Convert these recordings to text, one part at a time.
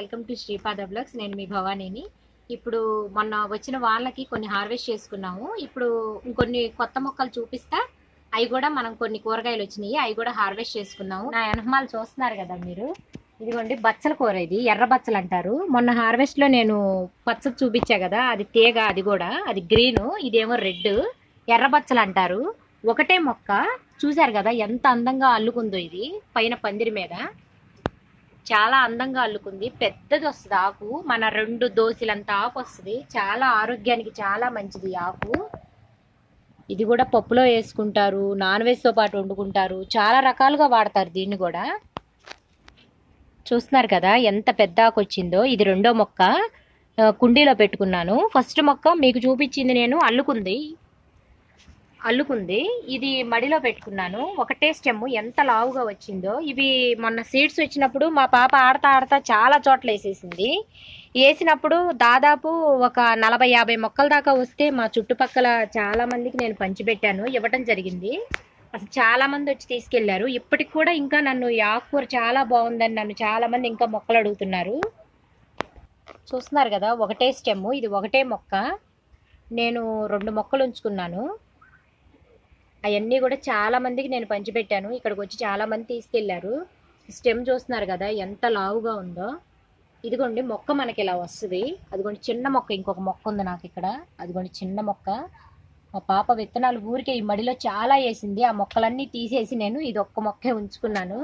Welcome to Sripada blogs నేను మీ భవానీని ఇప్పుడు మొన్న వచ్చిన వాళ్ళకి కొన్ని హార్వెస్ట్ చేసుకున్నాము ఇప్పుడు ఇంకొన్ని కొత్త మొక్కలు చూపిస్తా అవి కూడా మనం కొన్ని కూరగాయలు వచ్చినాయి అవి కూడా హార్వెస్ట్ చేసుకున్నాము నా ఎనహమాలు చూస్తున్నారు కదా మీరు ఇదిగోండి బచ్చల కూర ఇది ఎర్ర బచ్చలు అంటారు మొన్న హార్వెస్ట్ లో నేను పచ్చది చూపించా కదా అది తీగ అది కూడా అది గ్రీన్ ఇదేమో రెడ్ ఎర్ర బచ్చలు అంటారు ఒకటే మొక్క చూశారు కదా ఎంత అందంగా అల్లుకుందో ఇది పైన పందిరి మీద చాలా అందంగా అల్లుకుంది పెద్దది వస్తుంది ఆకు మన రెండు దోశలంత ఆకు వస్తుంది చాలా ఆరోగ్యానికి చాలా మంచిది ఈ ఆకు ఇది కూడా పప్పులో వేసుకుంటారు నాన్ వెజ్తో పాటు వండుకుంటారు చాలా రకాలుగా వాడతారు దీన్ని కూడా చూస్తున్నారు కదా ఎంత పెద్ద ఆకు వచ్చిందో ఇది రెండో మొక్క ఆ, కుండీలో పెట్టుకున్నాను ఫస్ట్ మొక్క మీకు చూపించింది నేను అల్లుకుంది అల్లుకుంది ఇది మడిలో పెట్టుకున్నాను ఒకటే స్టెమ్ ఎంత లావుగా వచ్చిందో ఇవి మొన్న సీడ్స్ వచ్చినప్పుడు మా పాప ఆడతా ఆడతా చాలా చోట్ల వేసేసింది వేసినప్పుడు దాదాపు ఒక నలభై యాభై మొక్కల దాకా వస్తే మా చుట్టుపక్కల చాలా మందికి నేను పంచిపెట్టాను ఇవ్వటం జరిగింది అసలు చాలా మంది వచ్చి తీసుకెళ్లారు ఇప్పటికి కూడా ఇంకా నన్ను ఈ ఆకుకూర చాలా బాగుందని నన్ను చాలా మంది ఇంకా మొక్కలు అడుగుతున్నారు చూస్తున్నారు కదా ఒకటే స్టెమ్ ఇది ఒకటే మొక్క నేను రెండు మొక్కలు ఉంచుకున్నాను అవన్నీ కూడా చాలా మందికి నేను పంచిపెట్టాను ఇక్కడికి వచ్చి చాలా మంది తీసుకెళ్లారు స్టెమ్ చూస్తున్నారు కదా ఎంత లావుగా ఉందో ఇదిగోండి మొక్క మనకి ఇలా వస్తుంది అదిగోండి చిన్న మొక్క ఇంకొక మొక్క ఉంది నాకు ఇక్కడ అదిగోండి చిన్న మొక్క మా పాప విత్తనాలు ఊరికే ఈ మడిలో చాలా వేసింది ఆ మొక్కలన్నీ తీసేసి నేను ఇది ఒక్క మొక్కే ఉంచుకున్నాను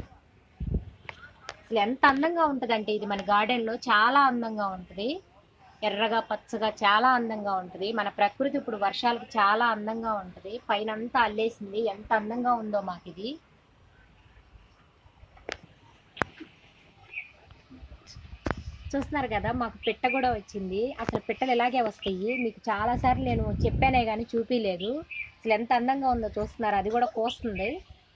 అసలు ఎంత అందంగా ఉంటుందంటే ఇది మన గార్డెన్లో చాలా అందంగా ఉంటుంది ఎర్రగా పచ్చగా చాలా అందంగా ఉంటుంది మన ప్రకృతి ఇప్పుడు వర్షాలకు చాలా అందంగా ఉంటుంది పైన అంతా అల్లేసింది ఎంత అందంగా ఉందో మాకు ఇది చూస్తున్నారు కదా మాకు పిట్ట కూడా వచ్చింది అసలు పిట్టలు ఇలాగే వస్తాయి మీకు చాలా సార్లు నేను చెప్పానే కానీ చూపించలేదు అసలు ఎంత అందంగా ఉందో చూస్తున్నారు అది కూడా కోస్తుంది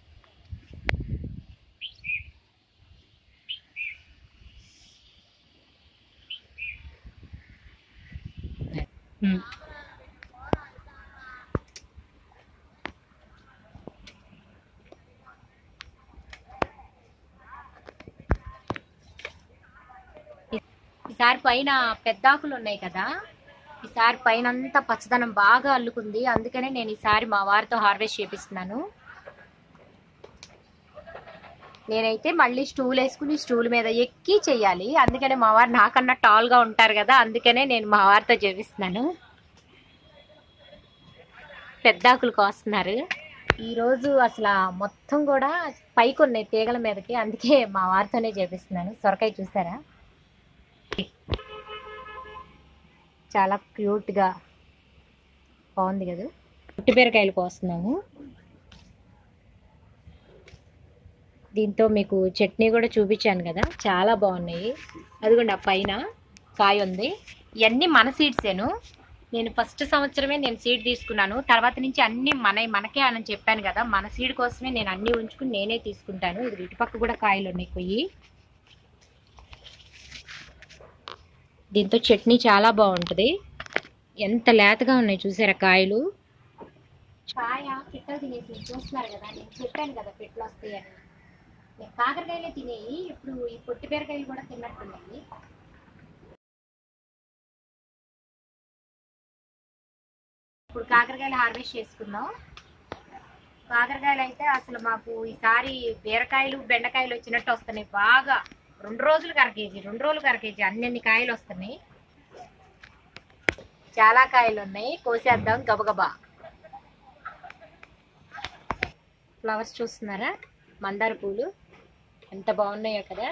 ఉమ్. ఈసారి పైన పెద్ద ఆకులు ఉన్నాయి కదా ఈసారి పైన అంతా పచ్చదనం బాగా అల్లుకుంది అందుకనే నేను ఈసారి మా వారితో హార్వెస్ట్ చేపిస్తున్నాను నేనైతే మళ్ళీ స్టూల్ వేసుకుని స్టూల్ మీద ఎక్కి చెయ్యాలి అందుకనే మా వారు నాకన్నా టాల్ గా ఉంటారు కదా అందుకనే నేను మా వారితో చేపిస్తున్నాను పెద్ద ఆకులు కోస్తున్నారు ఈరోజు అసలు మొత్తం కూడా పైకి ఉన్నాయి తీగల మీదకి అందుకే మా వారితోనే చేపిస్తున్నాను సొరకాయ చూసారా చాలా క్యూట్గా బాగుంది కదా పుట్టి బీరకాయలు కోస్తున్నాము దీంతో మీకు చట్నీ కూడా చూపించాను కదా చాలా బాగున్నాయి అదిగోండి ఆ పైన కాయ ఉంది ఇవన్నీ మన సీడ్సేను నేను ఫస్ట్ సంవత్సరమే నేను సీడ్ తీసుకున్నాను తర్వాత నుంచి అన్ని మన మనకే అని చెప్పాను కదా మన సీడ్ కోసమే నేను అన్ని ఉంచుకుని నేనే తీసుకుంటాను ఇది ఇటుపక్క కూడా కాయలు ఉన్నాయి కొయ్యి దీంతో చట్నీ చాలా బాగుంటుంది ఎంత లేతగా ఉన్నాయి చూసారా కాయలు కాయ పిట్టలు తినేసి చూస్తున్నారు కదా నేను చెప్పాను కదా పిట్టలు వస్తాయని నేను కాకరకాయలే తినేయి ఇప్పుడు ఈ పొట్టి బీరకాయలు కూడా తిన్నట్టున్నాయి ఇప్పుడు కాకరకాయలు హార్వెస్ట్ చేసుకుందాం కాకరకాయలు అయితే అసలు మాకు ఈసారి బీరకాయలు బెండకాయలు వచ్చినట్టు వస్తున్నాయి బాగా రెండు రోజులు అర కేజీ రెండు రోజులు అర కేజీ అన్ని అన్ని కాయలు వస్తున్నాయి చాలా కాయలు ఉన్నాయి కోసేద్దాం గబగబా ఫ్లవర్స్ చూస్తున్నారా మందార పూలు ఎంత బాగున్నాయో కదా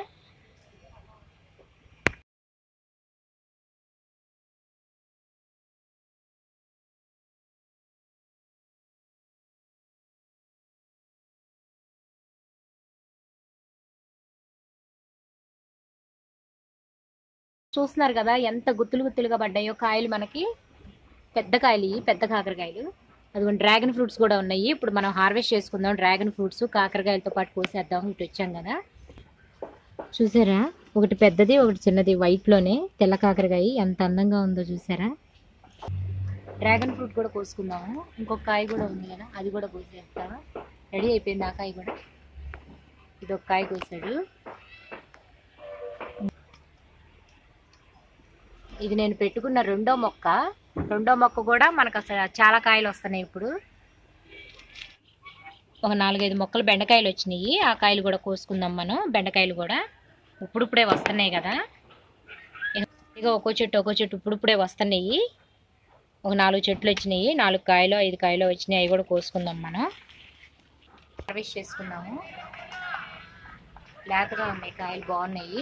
చూస్తున్నారు కదా ఎంత గుత్తులు గుత్తులుగా పడ్డాయో కాయలు మనకి పెద్ద కాయలు ఇవి, పెద్ద కాకరకాయలు అదిగోండి డ్రాగన్ ఫ్రూట్స్ కూడా ఉన్నాయి ఇప్పుడు మనం హార్వెస్ట్ చేసుకుందాం డ్రాగన్ ఫ్రూట్స్ కాకరకాయలతో పాటు కోసేద్దాం ఇటు వచ్చాం కదా చూసారా ఒకటి పెద్దది ఒకటి చిన్నది white లోనే తెల్ల కాకరకాయ ఎంత అందంగా ఉందో చూసారా డ్రాగన్ ఫ్రూట్ కూడా కోసుకుందాము ఇంకొక కాయ కూడా ఉంది కదా అది కూడా కోసేస్తాము రెడీ అయిపోయింది ఆ కాయ కూడా ఇది ఒక కాయ కోసాడు ఇది నేను పెట్టుకున్న రెండో మొక్క రెండో మొక్క కూడా మనకు అసలు చాలా కాయలు వస్తున్నాయి ఇప్పుడు ఒక నాలుగైదు మొక్కలు బెండకాయలు వచ్చినాయి ఆ కాయలు కూడా కోసుకుందాం మనం బెండకాయలు కూడా ఇప్పుడిప్పుడే వస్తున్నాయి కదా ఇక ఒక్కో చెట్టు ఒక్కో చెట్టు ఇప్పుడిప్పుడే వస్తున్నాయి ఒక నాలుగు చెట్లు వచ్చినాయి నాలుగు కాయలు ఐదు కాయలు వచ్చినాయి అవి కూడా కోసుకుందాం మనం హార్వెస్ట్ చేసుకుందాము లేతగా ఉన్నాయి కాయలు బాగున్నాయి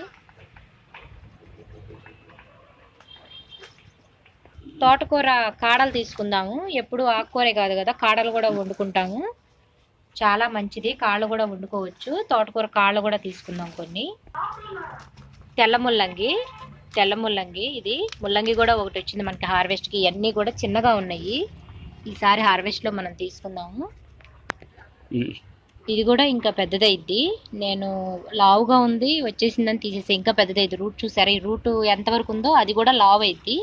తోటకూర కాడలు తీసుకుందాము ఎప్పుడు ఆకుకూరే కాదు కదా కాడలు కూడా వండుకుంటాము చాలా మంచిది కాళ్ళు కూడా వండుకోవచ్చు తోటకూర కాళ్ళు కూడా తీసుకుందాం కొన్ని తెల్ల ముల్లంగి తెల్ల ముల్లంగి ఇది ముల్లంగి కూడా ఒకటి వచ్చింది మనకి హార్వెస్ట్కి ఇవన్నీ కూడా చిన్నగా ఉన్నాయి ఈసారి హార్వెస్ట్లో మనం తీసుకుందాము ఇది కూడా ఇంకా పెద్దదైద్ది నేను లావుగా ఉంది వచ్చేసిందని తీసేసి ఇంకా పెద్దదైద్ది రూట్ చూసారా ఈ రూట్ ఎంతవరకు ఉందో అది కూడా లావ్ అయిద్ది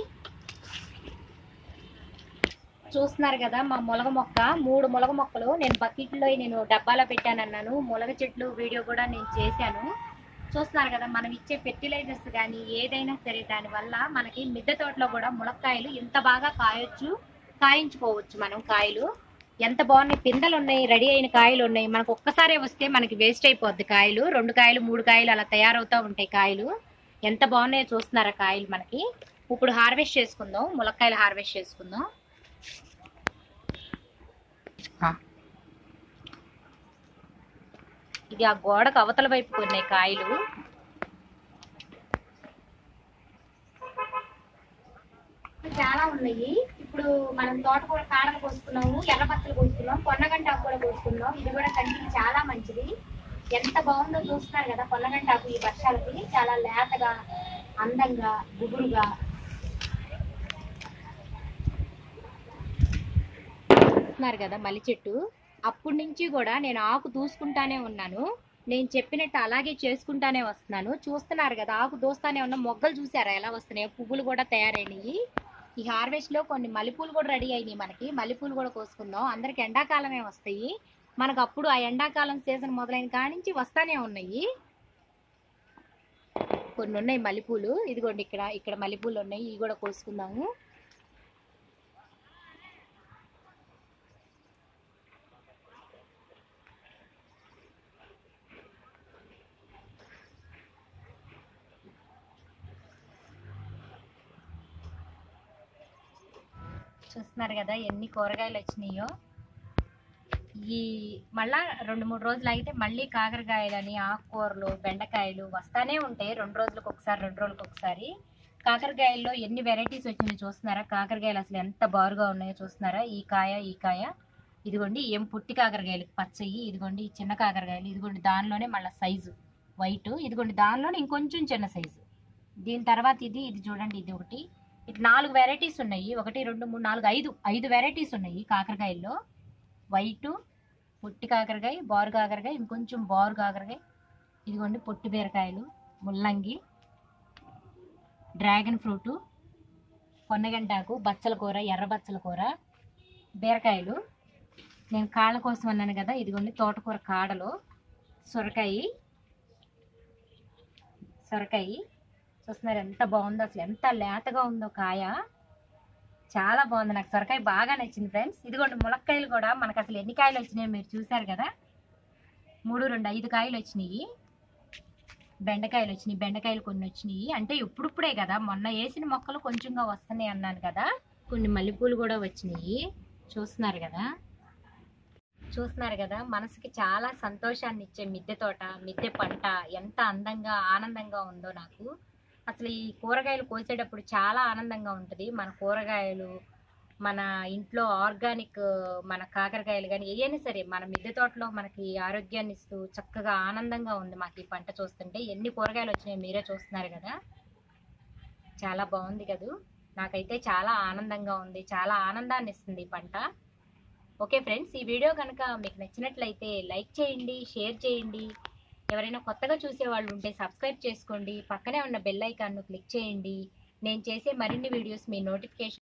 చూస్తున్నారు కదా మా ములగ మొక్క మూడు ములగ మొక్కలు నేను బకెట్లో నేను డబ్బాలో పెట్టానన్నాను ములగ చెట్లు వీడియో కూడా నేను చేశాను చూస్తున్నారు కదా మనం ఇచ్చే ఫెర్టిలైజర్స్ కానీ ఏదైనా సరే దానివల్ల మనకి మిద్దె తోటలో కూడా ములక్కాయలు ఇంత బాగా కాయొచ్చు కాయించుకోవచ్చు మనం కాయలు ఎంత బాగున్నాయి పిందెలు ఉన్నాయి రెడీ అయిన కాయలు ఉన్నాయి మనకు ఒక్కసారే వస్తే మనకి వేస్ట్ అయిపోద్ది కాయలు రెండు కాయలు మూడు కాయలు అలా తయారవుతూ ఉంటాయి కాయలు ఎంత బాగున్నాయో చూస్తున్నారా కాయలు మనకి ఇప్పుడు హార్వెస్ట్ చేసుకుందాం ములక్కాయలు హార్వెస్ట్ చేసుకుందాం ఇది ఆ గోడకు అవతల వైపు ఉన్నాయి కాయలు చాలా ఉన్నాయి ఇప్పుడు మనం తోటకూర కాడలు కోసుకున్నాము ఎర్రపచ్చలు కోసుకున్నాం పొన్నగంటాకు కూడా కోసుకున్నాం ఇది కూడా కంటికి చాలా మంచిది ఎంత బాగుందో చూస్తున్నారు కదా పొన్నగంటాకు ఈ వర్షాలకి చాలా లేతగా అందంగా గుబురుగా చూస్తున్నారు కదా మల్లి చెట్టు అప్పటి నుంచి కూడా నేను ఆకు దూసుకుంటానే ఉన్నాను నేను చెప్పినట్టు అలాగే చేసుకుంటానే వస్తున్నాను చూస్తున్నారు కదా ఆకు దూస్తానే ఉన్న మొగ్గలు చూసారా ఎలా వస్తున్నాయి పువ్వులు కూడా తయారైనవి ఈ హార్వెస్ట్ లో కొన్ని మల్లెపూలు కూడా రెడీ అయినాయి మనకి మల్లెపూలు కూడా కోసుకుందాం అందరికి ఎండాకాలమే వస్తాయి మనకు అప్పుడు ఆ ఎండాకాలం సీజన్ మొదలైన కాడి నుంచి వస్తానే ఉన్నాయి కొన్ని ఉన్నాయి మల్లెపూలు ఇదిగోండి ఇక్కడ ఇక్కడ మల్లెపూలు ఉన్నాయి ఇవి కూడా కోసుకుందాము చూస్తున్నారు కదా ఎన్ని కూరగాయలు వచ్చినాయో ఈ మళ్ళా రెండు మూడు రోజులు అయితే మళ్ళీ కాకరకాయలని ఆకుకూరలు బెండకాయలు వస్తానే ఉంటాయి రెండు రోజులకు ఒకసారి రెండు రోజులకు ఒకసారి కాకరకాయల్లో ఎన్ని వెరైటీస్ వచ్చినాయో చూస్తున్నారా కాకరకాయలు అసలు ఎంత బారుగా ఉన్నాయో చూస్తున్నారా ఈ కాయ ఈ కాయ ఇదిగోండి ఏం పుట్టి కాకరకాయలు పచ్చయి ఇదిగోండి ఈ చిన్న కాకరకాయలు ఇదిగోండి దానిలోనే మళ్ళీ సైజు వైట్ ఇదిగోండి దానిలోనే ఇంకొంచెం చిన్న సైజు దీని తర్వాత ఇది ఇది చూడండి ఇది ఒకటి ఇట్లా నాలుగు వెరైటీస్ ఉన్నాయి ఒకటి రెండు మూడు నాలుగు ఐదు ఐదు వెరైటీస్ ఉన్నాయి కాకరకాయల్లో వైటు పొట్టి కాకరకాయ బారు కాకరకాయ ఇంకొంచెం బారు కాకరకాయ ఇదిగోండి పొట్టి బీరకాయలు ముల్లంగి డ్రాగన్ ఫ్రూటు పొన్నగంటాకు బచ్చల కూర ఎర్ర బచ్చల కూర బీరకాయలు నేను కాళ్ళ కోసం అన్నాను కదా ఇదిగోండి తోటకూర కాడలు సొరకాయ సొరకాయ చూస్తున్నారు ఎంత బాగుందో అసలు ఎంత లేతగా ఉందో కాయ చాలా బాగుంది నాకు సొరకాయ బాగా నచ్చింది ఫ్రెండ్స్ ఇదిగోండి ములక్కాయలు కూడా మనకు అసలు ఎన్ని కాయలు వచ్చినాయో మీరు చూసారు కదా మూడు రెండు ఐదు కాయలు వచ్చినాయి బెండకాయలు వచ్చినాయి బెండకాయలు కొన్ని వచ్చినాయి అంటే ఇప్పుడిప్పుడే కదా మొన్న వేసిన మొక్కలు కొంచెంగా వస్తున్నాయి అన్నాను కదా కొన్ని మల్లెపూలు కూడా వచ్చినాయి చూస్తున్నారు కదా చూస్తున్నారు కదా మనసుకి చాలా సంతోషాన్ని ఇచ్చే మిద్దె తోట మిద్దె పంట ఎంత అందంగా ఆనందంగా ఉందో నాకు అసలు ఈ కూరగాయలు కోసేటప్పుడు చాలా ఆనందంగా ఉంటుంది మన కూరగాయలు మన ఇంట్లో ఆర్గానిక్ మన కాకరకాయలు కానీ ఏవైనా సరే మన మిద్దె తోటలో మనకి ఆరోగ్యాన్ని ఇస్తూ చక్కగా ఆనందంగా ఉంది మాకు ఈ పంట చూస్తుంటే ఎన్ని కూరగాయలు వచ్చినాయో మీరే చూస్తున్నారు కదా చాలా బాగుంది కదూ నాకైతే చాలా ఆనందంగా ఉంది చాలా ఆనందాన్ని ఇస్తుంది ఈ పంట ఓకే ఫ్రెండ్స్ ఈ వీడియో కనుక మీకు నచ్చినట్లయితే లైక్ చేయండి షేర్ చేయండి ఎవరైనా కొత్తగా చూసే వాళ్ళు ఉంటే సబ్స్క్రైబ్ చేసుకోండి పక్కనే ఉన్న బెల్ ఐకాన్ను క్లిక్ చేయండి నేను చేసే మరిన్ని వీడియోస్ మీ నోటిఫికేషన్